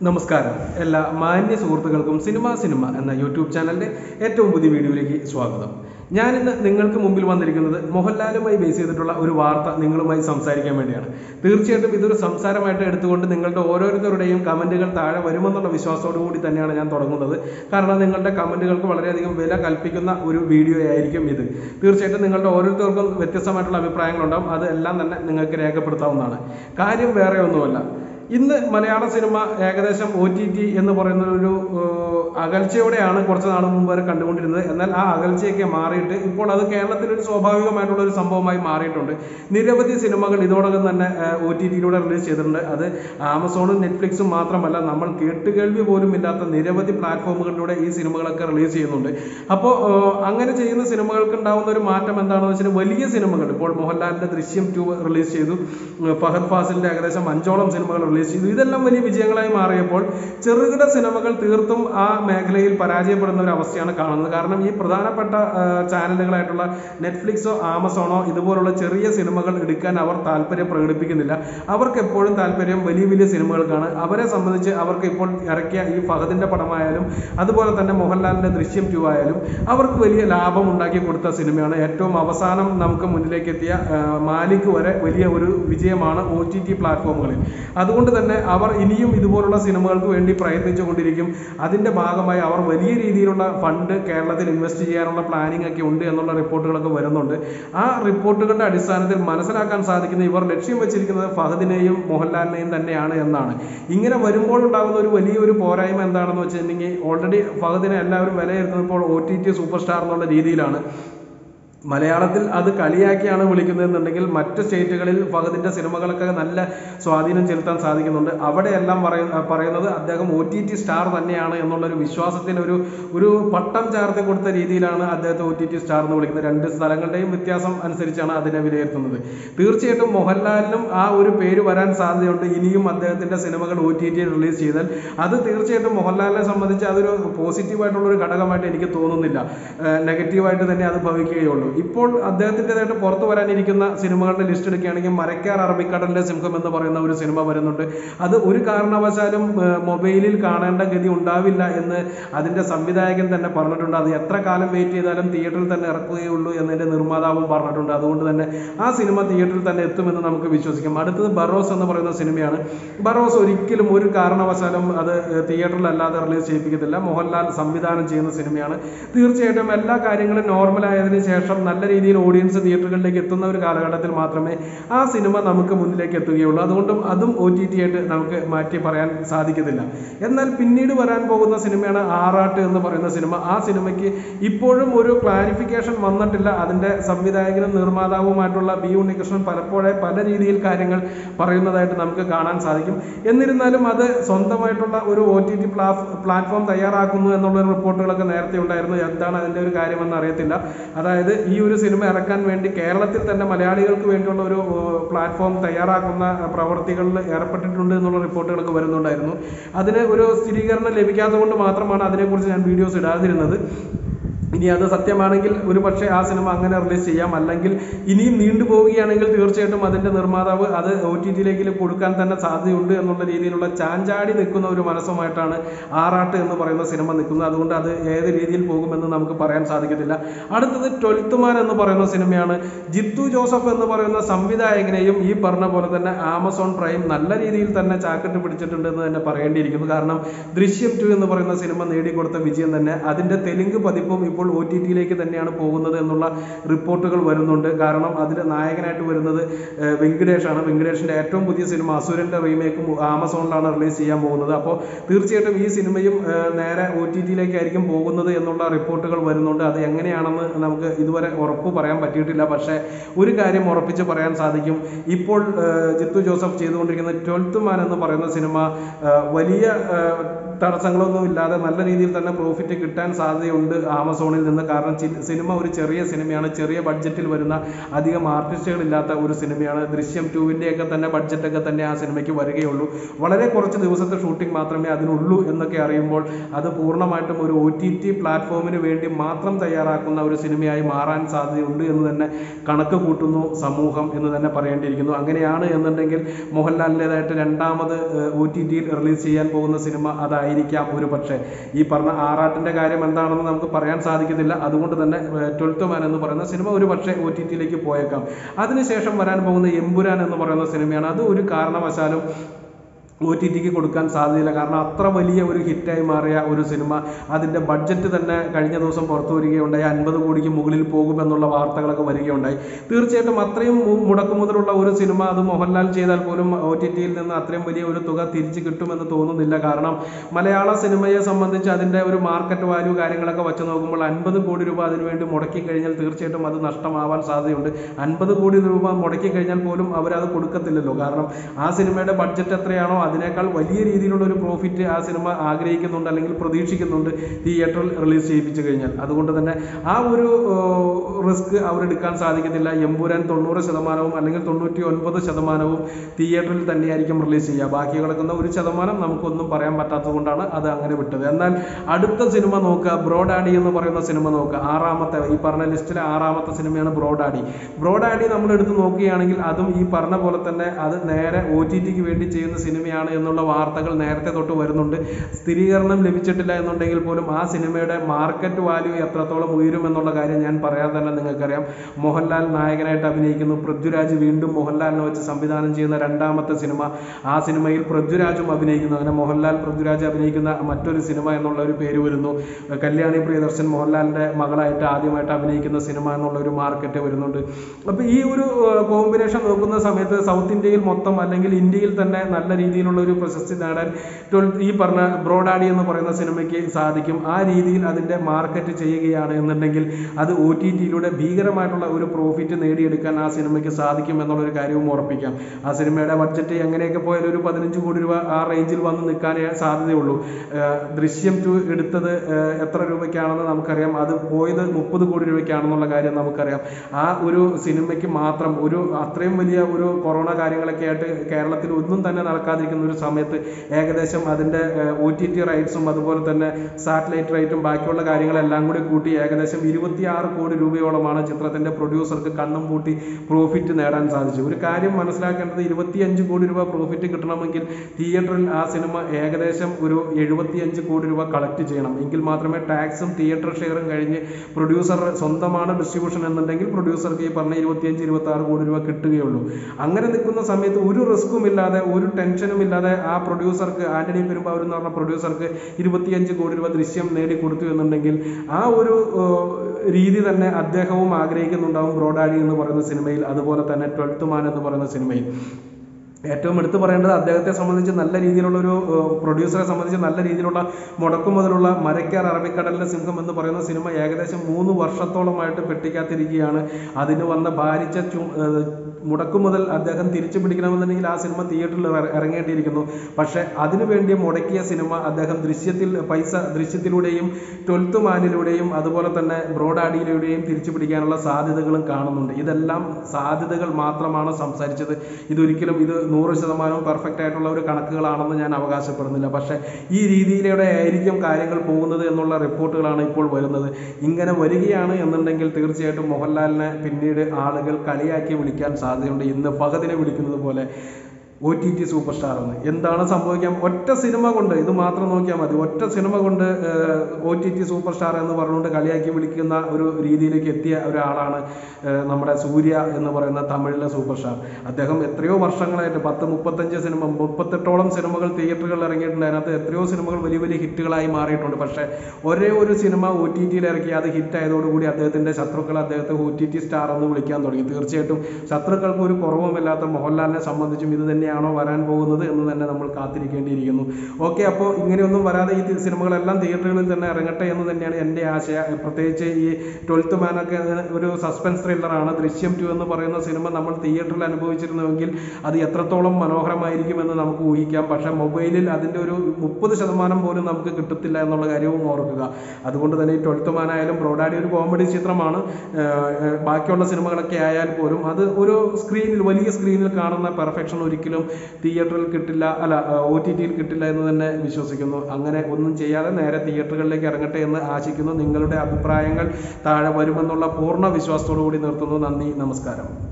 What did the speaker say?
നമസ്കാരം എല്ലാ മാന്യ സുഹൃത്തുക്കൾക്കും സിനിമ സിനിമ എന്ന യൂട്യൂബ് ചാനലിന്റെ ഏറ്റവും പുതിയ വീഡിയോയിലേക്ക് സ്വാഗതം ഞാനിന്ന് നിങ്ങൾക്ക് മുമ്പിൽ വന്നിരിക്കുന്നത് മോഹൻലാലുമായി ബേസ് ചെയ്തിട്ടുള്ള ഒരു വാർത്ത നിങ്ങളുമായി സംസാരിക്കാൻ വേണ്ടിയാണ് തീർച്ചയായിട്ടും ഇതൊരു സംസാരമായിട്ട് എടുത്തുകൊണ്ട് നിങ്ങളുടെ ഓരോരുത്തരുടെയും കമന്റുകൾ താഴെ വരുമെന്നുള്ള വിശ്വാസത്തോടു കൂടി തന്നെയാണ് ഞാൻ തുടങ്ങുന്നത് കാരണം നിങ്ങളുടെ കമന്റുകൾക്ക് വളരെയധികം വില കൽപ്പിക്കുന്ന ഒരു വീഡിയോ ആയിരിക്കും ഇത് തീർച്ചയായിട്ടും നിങ്ങളുടെ ഓരോരുത്തർക്കും വ്യത്യസ്തമായിട്ടുള്ള അഭിപ്രായങ്ങളുണ്ടാവും അത് എല്ലാം തന്നെ നിങ്ങൾക്ക് രേഖപ്പെടുത്താവുന്നതാണ് കാര്യം വേറെ ഒന്നുമല്ല ഇന്ന് മലയാള സിനിമ ഏകദേശം ഒ ടി ടി എന്ന് പറയുന്ന ഒരു ഏഹ്, അകൽച്ചയോടെയാണ് കുറച്ച് നാൾ മുമ്പ് വരെ കണ്ടുകൊണ്ടിരുന്നത് എന്നാൽ ആ അകൽച്ചയൊക്കെ മാറിയിട്ട് ഇപ്പോൾ അത് കേരളത്തിൽ ഒരു സ്വാഭാവികമായിട്ടുള്ള ഒരു സംഭവമായി മാറിയിട്ടുണ്ട് നിരവധി സിനിമകൾ ഇതോടകം തന്നെ ഒ ടി ടിയിലൂടെ റിലീസ് ചെയ്തിട്ടുണ്ട് അത് ആമസോണും നെറ്റ്ഫ്ലിക്സും മാത്രമല്ല നമ്മൾ കേട്ടുകേൾവി പോലും ഇല്ലാത്ത നിരവധി പ്ലാറ്റ്ഫോമുകളിലൂടെ ഈ സിനിമകളൊക്കെ റിലീസ് ചെയ്യുന്നുണ്ട് അപ്പോൾ അങ്ങനെ ചെയ്യുന്ന സിനിമകൾക്ക് ഉണ്ടാവുന്ന ഒരു മാറ്റം എന്താണെന്ന് വെച്ചാൽ വലിയ സിനിമകൾ ഇപ്പോൾ മോഹൻലാലിന്റെ ദൃശ്യം ടു റിലീസ് ചെയ്തു ഉം, ഫഹദ് ഫാസിലിന്റെ ഏകദേശം അഞ്ചോളം സിനിമകൾ റിലീസ് ചെയ്തു ഇതെല്ലാം വലിയ വിജയങ്ങളായി മാറിയപ്പോൾ ചെറുകിട സിനിമകൾ തീർത്തും ആ മേഖലയിൽ പരാജയപ്പെടുന്ന ഒരു അവസ്ഥയാണ് കാണുന്നത് കാരണം ഈ പ്രധാനപ്പെട്ട ആ, ചാനലുകളായിട്ടുള്ള നെറ്റ്ഫ്ലിക്സോ ആമസോണോ ഇതുപോലുള്ള ചെറിയ സിനിമകൾ എടുക്കാൻ അവർ താല്പര്യം പ്രകടിപ്പിക്കുന്നില്ല അവർക്ക് എപ്പോഴും താല്പര്യം വലിയ വലിയ സിനിമകൾക്കാണ് അവരെ സംബന്ധിച്ച് അവർക്ക് ഇപ്പോൾ ഇറക്കിയ ഈ ഫഹദിന്റെ പടമായാലും അതുപോലെ തന്നെ മോഹൻലാലിന്റെ ദൃശ്യം ടു ആയാലും അവർക്ക് വലിയ ലാഭം ഉണ്ടാക്കി കൊടുത്ത സിനിമയാണ് ഏറ്റവും അവസാനം നമുക്ക് മുന്നിലേക്ക് എത്തിയ ആ, മാലിക് വരെ വലിയ ഒരു വിജയമാണ് ഒ ടി ടി പ്ലാറ്റ്ഫോമുകളിൽ അതുകൊണ്ട് തന്നെ അവർ ഇനിയും ഇതുപോലുള്ള സിനിമകൾക്ക് വേണ്ടി പ്രയത്നിച്ചു കൊണ്ടിരിക്കും അതിന്റെ ഭാഗമായി അവർ വലിയ രീതിയിലുള്ള ഫണ്ട് കേരളത്തിൽ ഇൻവെസ്റ്റ് ചെയ്യാനുള്ള പ്ലാനിംഗ് ഒക്കെ ഉണ്ട് എന്നുള്ള റിപ്പോർട്ടുകളൊക്കെ വരുന്നുണ്ട് ആ റിപ്പോർട്ടുകളുടെ അടിസ്ഥാനത്തിൽ മനസ്സിലാക്കാൻ സാധിക്കുന്ന ഇവർ ലക്ഷ്യം വെച്ചിരിക്കുന്നത് ഫഹദിനെയും മോഹൻലാലിനെയും തന്നെയാണ് എന്നാണ് ഇങ്ങനെ വരുമ്പോൾ ഉണ്ടാകുന്ന ഒരു വലിയൊരു പോരായ്മ എന്താണെന്ന് വെച്ചിട്ടുണ്ടെങ്കിൽ ഓൾറെഡി ഫഹദിനെ എല്ലാവരും വിലയിരുത്തുന്നത് ഇപ്പോൾ O T T superstar എന്നുള്ള രീതിയിലാണ് മലയാളത്തിൽ അത് കളിയാക്കിയാണ് വിളിക്കുന്നതെന്നുണ്ടെങ്കിൽ മറ്റ് സ്റ്റേറ്റുകളിൽ ഫഹദിന്റെ സിനിമകളൊക്കെ നല്ല സ്വാധീനം ചെലുത്താൻ സാധിക്കുന്നുണ്ട് അവിടെയെല്ലാം പറയ പറയുന്നത് അദ്ദേഹം ഒ ടി ടി സ്റ്റാർ തന്നെയാണ് എന്നുള്ളൊരു വിശ്വാസത്തിന് ഒരു ഒരു പട്ടം ചാർത്തി കൊടുത്ത രീതിയിലാണ് അദ്ദേഹത്തെ ഒ ടി ടി സ്റ്റാർ എന്ന് വിളിക്കുന്നത് രണ്ട് സ്ഥലങ്ങളുടെയും വ്യത്യാസം അനുസരിച്ചാണ് അതിനെ വിലയിരുത്തുന്നത് തീർച്ചയായിട്ടും മോഹൻലാലിനും ആ ഒരു പേര് വരാൻ സാധ്യതയുണ്ട് ഇനിയും അദ്ദേഹത്തിന്റെ സിനിമകൾ ഒ ടി ടി റിലീസ് ചെയ്താൽ അത് തീർച്ചയായിട്ടും മോഹൻലാലിനെ സംബന്ധിച്ച് അതൊരു പോസിറ്റീവായിട്ടുള്ള ഒരു ഘടകമായിട്ട് എനിക്ക് തോന്നുന്നില്ല നെഗറ്റീവായിട്ട് തന്നെ അത് ഭവിക്കുകയുള്ളൂ ഇപ്പോൾ അദ്ദേഹത്തിൻ്റെതായിട്ട് പുറത്തു വരാനിരിക്കുന്ന സിനിമകളുടെ ലിസ്റ്റ് എടുക്കുകയാണെങ്കിൽ മരക്കാർ അറബിക്കടലിന്റെ സിംഹം എന്ന് പറയുന്ന ഒരു സിനിമ വരുന്നുണ്ട് അത് ഒരു കാരണവശാലും ഏർ, മൊബൈലിൽ കാണേണ്ട ഗതി ഉണ്ടാവില്ല എന്ന് അതിന്റെ സംവിധായകൻ തന്നെ പറഞ്ഞിട്ടുണ്ട് അത് എത്ര കാലം വെയിറ്റ് ചെയ്താലും തിയേറ്ററിൽ തന്നെ ഇറക്കുകയുള്ളൂ എന്നതിന്റെ നിർമ്മാതാവും പറഞ്ഞിട്ടുണ്ട് അതുകൊണ്ട് തന്നെ ആ സിനിമ തിയേറ്ററിൽ തന്നെ എത്തുമെന്ന് നമുക്ക് വിശ്വസിക്കാം അടുത്തത് ബറോസ് എന്ന് പറയുന്ന സിനിമയാണ് ബറോസ് ഒരിക്കലും ഒരു കാരണവശാലും അത് തിയേറ്ററിൽ അല്ലാതെ റിലീസ് ചെയ്യിപ്പിക്കത്തില്ല മോഹൻലാൽ സംവിധാനം ചെയ്യുന്ന സിനിമയാണ് തീർച്ചയായിട്ടും എല്ലാ കാര്യങ്ങളും നോർമൽ ആയതിനു ശേഷം നല്ല രീതിയിൽ ഓഡിയൻസ് തിയേറ്ററുകളിലേക്ക് എത്തുന്ന ഒരു കാലഘട്ടത്തിൽ മാത്രമേ ആ സിനിമ നമുക്ക് മുന്നിലേക്ക് എത്തുകയുള്ളൂ അതുകൊണ്ടും അതും ഒ ടി ടി ആയിട്ട് നമുക്ക് മാറ്റി പറയാൻ സാധിക്കത്തില്ല എന്നാൽ പിന്നീട് വരാൻ പോകുന്ന സിനിമയാണ് ആറാട്ട് എന്ന് പറയുന്ന സിനിമ ആ സിനിമയ്ക്ക് ഇപ്പോഴും ഒരു ക്ലാരിഫിക്കേഷൻ വന്നിട്ടില്ല അതിന്റെ സംവിധായകനും നിർമ്മാതാവുമായിട്ടുള്ള ബി ഉണ്ണികൃഷ്ണൻ പലപ്പോഴേ പല രീതിയിൽ കാര്യങ്ങൾ പറയുന്നതായിട്ട് നമുക്ക് കാണാൻ സാധിക്കും എന്നിരുന്നാലും അത് സ്വന്തമായിട്ടുള്ള ഒരു ഒ ടി ടി പ്ലാറ്റ്ഫോം തയ്യാറാക്കുന്നു എന്നുള്ള റിപ്പോർട്ടുകളൊക്കെ നേരത്തെ ഉണ്ടായിരുന്നു എന്താണ് അതിന്റെ ഒരു കാര്യമെന്ന് അറിയത്തില്ല അതായത് ഈ ഒരു സിനിമ ഇറക്കാൻ വേണ്ടി കേരളത്തിൽ തന്നെ മലയാളികൾക്ക് വേണ്ടിയുള്ള ഒരു പ്ലാറ്റ്ഫോം തയ്യാറാക്കുന്ന പ്രവർത്തികളിൽ ഏർപ്പെട്ടിട്ടുണ്ട് എന്നുള്ള റിപ്പോർട്ടുകളൊക്കെ വരുന്നുണ്ടായിരുന്നു അതിന് ഒരു സ്ഥിരീകരണം ലഭിക്കാത്തത് കൊണ്ട് മാത്രമാണ് അതിനെക്കുറിച്ച് ഞാൻ വീഡിയോസ് ഇടാതിരുന്നത് ഇനി അത് സത്യമാണെങ്കിൽ ഒരു പക്ഷേ ആ സിനിമ അങ്ങനെ റിലീസ് ചെയ്യാം അല്ലെങ്കിൽ ഇനിയും നീണ്ടു പോവുകയാണെങ്കിൽ തീർച്ചയായിട്ടും അതിന്റെ നിർമ്മാതാവ് അത് ഒ ടി ടിയിലേക്ക് കൊടുക്കാൻ തന്നെ സാധ്യതയുണ്ട് എന്നുള്ള രീതിയിലുള്ള ചാഞ്ചാടി നിൽക്കുന്ന ഒരു മനസ്സുമായിട്ടാണ് ആറാട്ട് എന്ന് പറയുന്ന സിനിമ നിൽക്കുന്നത് അതുകൊണ്ട് അത് ഏത് രീതിയിൽ പോകുമെന്ന് നമുക്ക് പറയാൻ സാധിക്കത്തില്ല അടുത്തത് ട്വൽത്ത് മാൻ എന്ന് പറയുന്ന സിനിമയാണ് ജിത്തു ജോസഫ് എന്ന് പറയുന്ന സംവിധായകനെയും ഈ പറഞ്ഞ പോലെ തന്നെ ആമസോൺ പ്രൈം നല്ല രീതിയിൽ തന്നെ ചാക്കിട്ട് പിടിച്ചിട്ടുണ്ട് എന്ന് തന്നെ പറയേണ്ടിയിരിക്കുന്നു കാരണം ദൃശ്യം ടു എന്ന് പറയുന്ന സിനിമ നേടിക്കൊടുത്ത വിജയം തന്നെ അതിന്റെ തെലുങ്ക് പതിപ്പും ഇപ്പോൾ ഒ ടി ടിയിലേക്ക് തന്നെയാണ് പോകുന്നത് എന്നുള്ള റിപ്പോർട്ടുകൾ വരുന്നുണ്ട് കാരണം അതിൽ നായകനായിട്ട് വരുന്നത് ഏഹ്, വെങ്കിടേഷാണ് വെങ്കിടേഷിന്റെ ഏറ്റവും പുതിയ സിനിമ അസുരന്റെ റീമേക്കും ആമസോണിലാണ് റിലീസ് ചെയ്യാൻ പോകുന്നത് അപ്പോൾ തീർച്ചയായിട്ടും ഈ സിനിമയും ഏഹ്, നേരെ ഒ ടി ടിയിലേക്കായിരിക്കും പോകുന്നത് എന്നുള്ള റിപ്പോർട്ടുകൾ വരുന്നുണ്ട് അത് എങ്ങനെയാണെന്ന് നമുക്ക് ഇതുവരെ ഉറപ്പ് പറയാൻ പറ്റിയിട്ടില്ല പക്ഷേ ഒരു കാര്യം ഉറപ്പിച്ച് പറയാൻ സാധിക്കും ഇപ്പോൾ ഏഹ്, ജിത്തു ജോസഫ് ചെയ്തുകൊണ്ടിരിക്കുന്ന ട്വൽത്ത് മാൻ എന്ന് പറയുന്ന സിനിമ ഏഹ്, വലിയ ഏഹ്, തടസ്സങ്ങളൊന്നും ഇല്ലാതെ നല്ല രീതിയിൽ തന്നെ പ്രോഫിറ്റ് കിട്ടാൻ സാധ്യതയുണ്ട് ആമസോണിൽ നിന്ന് കാരണം ചി- സിനിമ ഒരു ചെറിയ സിനിമയാണ് ചെറിയ ബഡ്ജറ്റിൽ വരുന്ന അധികം ആർട്ടിസ്റ്റുകൾ ഇല്ലാത്ത ഒരു സിനിമയാണ് ദൃശ്യം ടൂവിൻ്റെ ഒക്കെ തന്നെ ബഡ്ജറ്റൊക്കെ തന്നെ ആ സിനിമയ്ക്ക് വരികയുള്ളൂ വളരെ കുറച്ച് ദിവസത്തെ ഷൂട്ടിംഗ് മാത്രമേ അതിനുള്ളൂ എന്നൊക്കെ അറിയുമ്പോൾ അത് പൂർണ്ണമായിട്ടും ഒരു ഒ ടി ടി പ്ലാറ്റ്ഫോമിന് വേണ്ടി മാത്രം തയ്യാറാക്കുന്ന ഒരു സിനിമയായി മാറാൻ സാധ്യതയുണ്ട് എന്ന് തന്നെ കണക്ക് കൂട്ടുന്നു സമൂഹം എന്ന് തന്നെ പറയേണ്ടിയിരിക്കുന്നു അങ്ങനെയാണ് എന്നുണ്ടെങ്കിൽ മോഹൻലാലിൻ്റെതായിട്ട് രണ്ടാമത് ഒ ടി ടിയിൽ റിലീസ് ചെയ്യാൻ പോകുന്ന സിനിമ അതായിരിക്കാം ഒരു പക്ഷേ ഈ പറഞ്ഞ ആറാട്ടിൻ്റെ കാര്യം എന്താണെന്ന് നമുക്ക് പറയാൻ സാധിക്കത്തില്ല അതുകൊണ്ട് തന്നെ ട്വൽത്ത് മാൻ എന്ന് പറയുന്ന സിനിമ ഒരു പക്ഷേ ഒ ടി ടിയിലേക്ക് പോയേക്കാം അതിനുശേഷം വരാൻ പോകുന്ന എമ്പുരാൻ എന്ന് പറയുന്ന സിനിമയാണ് അത് ഒരു കാരണവശാലും ഒ ടി ടിക്ക് കൊടുക്കാൻ സാധ്യതയില്ല കാരണം അത്ര വലിയ ഒരു ഹിറ്റായി മാറിയ ഒരു സിനിമ അതിൻ്റെ ബഡ്ജറ്റ് തന്നെ കഴിഞ്ഞ ദിവസം പുറത്തു വരികയുണ്ടായി അൻപത് കോടിക്ക് മുകളിൽ പോകുമെന്നുള്ള വാർത്തകളൊക്കെ വരികയുണ്ടായി തീർച്ചയായിട്ടും അത്രയും മു- മുടക്കുമുതലുള്ള ഒരു സിനിമ അത് മോഹൻലാൽ ചെയ്താൽ പോലും ഒ ടി ടിയിൽ നിന്ന് അത്രയും വലിയ ഒരു തുക തിരിച്ചു കിട്ടുമെന്ന് തോന്നുന്നില്ല കാരണം മലയാള സിനിമയെ സംബന്ധിച്ച് അതിൻ്റെ ഒരു മാർക്കറ്റ് വാല്യൂ കാര്യങ്ങളൊക്കെ വെച്ച് നോക്കുമ്പോൾ അൻപത് കോടി രൂപ അതിനുവേണ്ടി മുടക്കി കഴിഞ്ഞാൽ തീർച്ചയായിട്ടും അത് നഷ്ടമാവാൻ സാധ്യതയുണ്ട് അൻപത് കോടി രൂപ മുടക്കി കഴിഞ്ഞാൽ പോലും അവരത് കൊടുക്കത്തില്ലല്ലോ കാരണം ആ സിനിമയുടെ ബഡ്ജറ്റ് എത്രയാണോ അതിനേക്കാൾ വലിയ രീതിയിലുള്ള ഒരു പ്രോഫിറ്റ് ആ സിനിമ ആഗ്രഹിക്കുന്നുണ്ട് അല്ലെങ്കിൽ പ്രതീക്ഷിക്കുന്നുണ്ട് തിയേറ്ററിൽ റിലീസ് ചെയ്യിപ്പിച്ചു കഴിഞ്ഞാൽ അതുകൊണ്ട് തന്നെ ആ ഒരു റിസ്ക് അവരെടുക്കാൻ സാധിക്കത്തില്ല എമ്പുരാൻ തൊണ്ണൂറ് ശതമാനവും അല്ലെങ്കിൽ തൊണ്ണൂറ്റി ഒൻപത് ശതമാനവും തിയേറ്ററിൽ തന്നെയായിരിക്കും റിലീസ് ചെയ്യുക ബാക്കി കിടക്കുന്ന ഒരു ശതമാനം നമുക്കൊന്നും പറയാൻ പറ്റാത്തത് കൊണ്ടാണ് അത് അങ്ങനെ വിട്ടത് എന്നാൽ അടുത്ത സിനിമ നോക്കുക ബ്രോഡാഡി എന്ന് പറയുന്ന സിനിമ നോക്കുക ആറാമത്തെ ഈ പറഞ്ഞ ലിസ്റ്റിലെ ആറാമത്തെ സിനിമയാണ് ബ്രോഡാഡി ബ്രോഡാഡി നമ്മൾ എടുത്ത് നോക്കുകയാണെങ്കിൽ അതും ഈ പറഞ്ഞ പോലെ തന്നെ അത് നേരെ ഒ ടി ടിക്ക് വേണ്ടി ചെയ്യുന്ന സിനിമയാണ് എന്നുള്ള വാർത്തകൾ നേരത്തെ തൊട്ട് വരുന്നുണ്ട് സ്ഥിരീകരണം ലഭിച്ചിട്ടില്ല എന്നുണ്ടെങ്കിൽ പോലും ആ സിനിമയുടെ മാർക്കറ്റ് വാല്യൂ എത്രത്തോളം ഉയരും എന്നുള്ള കാര്യം ഞാൻ പറയാതെ തന്നെ നിങ്ങൾക്കറിയാം മോഹൻലാൽ നായകനായിട്ട് അഭിനയിക്കുന്നു പൃഥ്വിരാജ് വീണ്ടും മോഹൻലാലിനെ വെച്ച് സംവിധാനം ചെയ്യുന്ന രണ്ടാമത്തെ സിനിമ ആ സിനിമയിൽ പൃഥ്വിരാജും അഭിനയിക്കുന്നു അങ്ങനെ മോഹൻലാൽ പൃഥ്വിരാജ് അഭിനയിക്കുന്ന മറ്റൊരു സിനിമ എന്നുള്ള ഒരു പേര് വരുന്നു കല്യാണി പ്രിയദർശൻ മോഹൻലാലിന്റെ മകളായിട്ട് ആദ്യമായിട്ട് അഭിനയിക്കുന്ന സിനിമ എന്നുള്ള ഒരു മാർക്കറ്റ് വരുന്നുണ്ട് അപ്പോൾ ഈ ഒരു കോമ്പിനേഷൻ നോക്കുന്ന സമയത്ത് സൗത്ത് ഇന്ത്യയിൽ മൊത്തം അല്ലെങ്കിൽ ഇന്ത്യയിൽ തന്നെ നല്ല രീതിയിലുള്ള ഒരു പ്രശസ്തി നേടാൻ ട്വൽത്ത് ഈ പറഞ്ഞ ബ്രോഡാഡി എന്ന് പറയുന്ന സിനിമയ്ക്ക് സാധിക്കും ആ രീതിയിൽ അതിൻ്റെ മാർക്കറ്റ് ചെയ്യുകയാണ് എന്നുണ്ടെങ്കിൽ അത് ഒ ടി ടിയിലൂടെ ഭീകരമായിട്ടുള്ള ഒരു പ്രോഫിറ്റ് നേടിയെടുക്കാൻ ആ സിനിമയ്ക്ക് സാധിക്കും എന്നുള്ളൊരു കാര്യവും ഉറപ്പിക്കാം ആ സിനിമയുടെ ബഡ്ജറ്റ് എങ്ങനെയൊക്കെ പോയാലും ഒരു പതിനഞ്ച് കോടി രൂപ ആ റേഞ്ചിൽ വന്ന് നിൽക്കാനേ സാധ്യതയുള്ളൂ ഏർ ദൃശ്യം ടു എടുത്തത് ഏർ എത്ര രൂപയ്ക്കാണെന്ന് നമുക്കറിയാം അത് പോയത് മുപ്പത് കോടി രൂപയ്ക്കാണെന്നുള്ള കാര്യം നമുക്കറിയാം ആ ഒരു സിനിമയ്ക്ക് മാത്രം ഒരു അത്രയും വലിയ ഒരു കൊറോണ കാര്യങ്ങളൊക്കെ ആയിട്ട് കേരളത്തിൽ ഒന്നും തന്നെ നടക്കാതിരിക്കുന്ന ഒരു സമയത്ത് ഏകദേശം അതിൻ്റെ ഒ ടി ടി റൈറ്റ്സും അതുപോലെ തന്നെ സാറ്റലൈറ്റ് റൈറ്റും ബാക്കിയുള്ള കാര്യങ്ങളെല്ലാം കൂടി കൂട്ടി ഏകദേശം ഇരുപത്തിയാറ് കോടി രൂപയോളമാണ് ചിത്രത്തിൻ്റെ പ്രൊഡ്യൂസർക്ക് കണ്ണും പൂട്ടി പ്രോഫിറ്റ് നേടാൻ സാധിച്ചു ഒരു കാര്യം മനസ്സിലാക്കേണ്ടത് ഇരുപത്തിയഞ്ച് കോടി രൂപ പ്രോഫിറ്റ് കിട്ടണമെങ്കിൽ തിയേറ്ററിൽ ആ സിനിമ ഏകദേശം ഒരു എഴുപത്തിയഞ്ച് കോടി രൂപ കളക്ട് ചെയ്യണം എങ്കിൽ മാത്രമേ ടാക്സും തിയേറ്റർ ഷെയറും കഴിഞ്ഞ് പ്രൊഡ്യൂസർ സ്വന്തമാണ് ഡിസ്ട്രിബ്യൂഷൻ എന്നുണ്ടെങ്കിൽ പ്രൊഡ്യൂസർക്ക് ഈ പറഞ്ഞ ഇരുപത്തിയഞ്ച് ഇരുപത്തി ആറ് കോടി രൂപ കിട്ടുകയുള്ളൂ അങ്ങനെ നിൽക്കുന്ന സമയത്ത് ഒരു റിസ്ക്കും ഇല്ലാതെ ഒരു ടെൻഷനും ഇല്ലാതെ ആ പ്രൊഡ്യൂസർക്ക് ആന്റണി പെരുമ്പാവൂർ എന്ന് പറഞ്ഞ പ്രൊഡ്യൂസർക്ക് ഇരുപത്തിയഞ്ച് കോടി രൂപ ദൃശ്യം നേടിക്കൊടുത്തു എന്നുണ്ടെങ്കിൽ ആ ഒരു ഏർ, രീതി തന്നെ അദ്ദേഹവും ആഗ്രഹിക്കുന്നുണ്ടാവും ബ്രോഡാഡി എന്ന് പറയുന്ന സിനിമയിൽ അതുപോലെ തന്നെ ട്വൽത്ത് മാൻ എന്ന് പറയുന്ന സിനിമയിൽ ഏറ്റവും എടുത്തു പറയേണ്ടത് അദ്ദേഹത്തെ സംബന്ധിച്ച് നല്ല രീതിയിലുള്ള ഒരു പ്രൊഡ്യൂസറെ സംബന്ധിച്ച് നല്ല രീതിയിലുള്ള മുടക്കുമുതലുള്ള മരക്കാർ അറബിക്കടലിലെ സിംഹം എന്ന് പറയുന്ന സിനിമ ഏകദേശം മൂന്ന് വർഷത്തോളമായിട്ട് പെട്ടിക്കാത്തിരിക്കുകയാണ് അതിന് വന്ന ഭാരിച്ച ചു ഏർ മുടക്കുമുതൽ അദ്ദേഹം തിരിച്ചു പിടിക്കണമെന്നുണ്ടെങ്കിൽ ആ സിനിമ തിയേറ്ററിൽ ഇറ- ഇറങ്ങേണ്ടിയിരിക്കുന്നു പക്ഷേ അതിനു വേണ്ടി മുടക്കിയ സിനിമ അദ്ദേഹം ദൃശ്യത്തിൽ പൈസ ദൃശ്യത്തിലൂടെയും ട്വൽത്ത് മാനിലൂടെയും അതുപോലെ തന്നെ ബ്രോഡാഡിയിലൂടെയും തിരിച്ചു പിടിക്കാനുള്ള സാധ്യതകളും കാണുന്നുണ്ട് ഇതെല്ലാം സാധ്യതകൾ മാത്രമാണ് സംസാരിച്ചത് ഇതൊരിക്കലും ഇത് നൂറ് ശതമാനവും പെർഫെക്റ്റ് ആയിട്ടുള്ള ഒരു കണക്കുകളാണെന്ന് ഞാൻ അവകാശപ്പെടുന്നില്ല പക്ഷേ ഈ രീതിയിലൂടെ ആയിരിക്കും കാര്യങ്ങൾ പോകുന്നത് എന്നുള്ള റിപ്പോർട്ടുകളാണ് ഇപ്പോൾ വരുന്നത് ഇങ്ങനെ വരികയാണ് എന്നുണ്ടെങ്കിൽ തീർച്ചയായിട്ടും മോഹൻലാലിനെ പിന്നീട് ആളുകൾ കളിയാക്കി വിളിക്കാൻ സാധ്യതയുണ്ട് ഇന്ന് ഫഹദിനെ വിളിക്കുന്നത് പോലെ O T T superstar എന്ന് എന്താണ് സംഭവിക്കാം ഒറ്റ സിനിമ കൊണ്ട് ഇത് മാത്രം നോക്കിയാൽ മതി ഒറ്റ സിനിമ കൊണ്ട് O T T superstar എന്ന് പറഞ്ഞുകൊണ്ട് കളിയാക്കി വിളിക്കുന്ന ഒരു രീതിയിലേക്ക് എത്തിയ ഒരാളാണ് ഏഹ് നമ്മുടെ സൂര്യ എന്ന് പറയുന്ന തമിഴിലെ സൂപ്പർ സ്റ്റാർ അദ്ദേഹം എത്രയോ വർഷങ്ങളായിട്ട് പത്ത് മുപ്പത്തഞ്ച് സിനിമ മുപ്പത്തെട്ടോളം സിനിമകൾ തിയേറ്ററുകളിൽ ഇറങ്ങിയിട്ടുണ്ട് അതിനകത്ത് എത്രയോ സിനിമകൾ വലിയ വലിയ ഹിറ്റുകളായി മാറിയിട്ടുണ്ട് പക്ഷേ ഒരേ ഒരു സിനിമ ഒ ടി ടിയിൽ ഇറക്കി അത് ഹിറ്റ് ആയതോടുകൂടി അദ്ദേഹത്തിന്റെ ശത്രുക്കൾ അദ്ദേഹത്തെ ഒ ടി ടി സ്റ്റാർ എന്ന് വിളിക്കാൻ തുടങ്ങി തീർച്ചയായിട്ടും ശത്രുക്കൾക്ക് ഒരു കുറവുമില്ലാത്ത മോഹൻലാലിനെ സംബന്ധിച്ചും ഇത് തന്നെയാണ് തന്നെയാണോ വരാൻ പോകുന്നത് എന്ന് തന്നെ നമ്മൾ കാത്തിരിക്കേണ്ടിയിരിക്കുന്നു ഓക്കെ അപ്പോൾ ഇങ്ങനെയൊന്നും വരാതെ ഈ തി- സിനിമകളെല്ലാം തിയേറ്ററുകളിൽ തന്നെ ഇറങ്ങട്ടെ എന്ന് തന്നെയാണ് എൻ്റെ ആശയ പ്രത്യേകിച്ച് ഈ ട്വൽത്ത് മാനൊക്കെ ഒരു സസ്പെൻസ് ത്രില്ലറാണ് ദൃശ്യം ടു എന്ന് പറയുന്ന സിനിമ നമ്മൾ തിയേറ്ററിൽ അനുഭവിച്ചിരുന്നുവെങ്കിൽ അത് എത്രത്തോളം മനോഹരമായിരിക്കുമെന്ന് നമുക്ക് ഊഹിക്കാം പക്ഷേ മൊബൈലിൽ അതിൻ്റെ ഒരു മുപ്പത് ശതമാനം പോലും നമുക്ക് കിട്ടത്തില്ല എന്നുള്ള കാര്യവും ഓർക്കുക അതുകൊണ്ട് തന്നെ ഈ ട്വൽത്ത് മാൻ ആയാലും ബ്രോഡാഡി ഒരു കോമഡി ചിത്രമാണ് ഏഹ് ഏഹ് ബാക്കിയുള്ള സിനിമകളൊക്കെ ആയാൽ പോലും അത് ഒരു സ്ക്രീനിൽ വലിയ സ്ക്രീനിൽ കാണുന്ന പെർഫെക്ഷൻ ഒരിക്കലും തിയേറ്ററിൽ കിട്ടില്ല അല്ല ഒ ടി ടിയിൽ കിട്ടില്ല എന്ന് തന്നെ വിശ്വസിക്കുന്നു അങ്ങനെ ഒന്നും ചെയ്യാതെ നേരെ തിയേറ്ററുകളിലേക്ക് ഇറങ്ങട്ടെ എന്ന് ആശിക്കുന്നു നിങ്ങളുടെ അഭിപ്രായങ്ങൾ താഴെ വരുമെന്നുള്ള പൂർണ്ണ വിശ്വാസത്തോടു കൂടി നിർത്തുന്നു നന്ദി നമസ്കാരം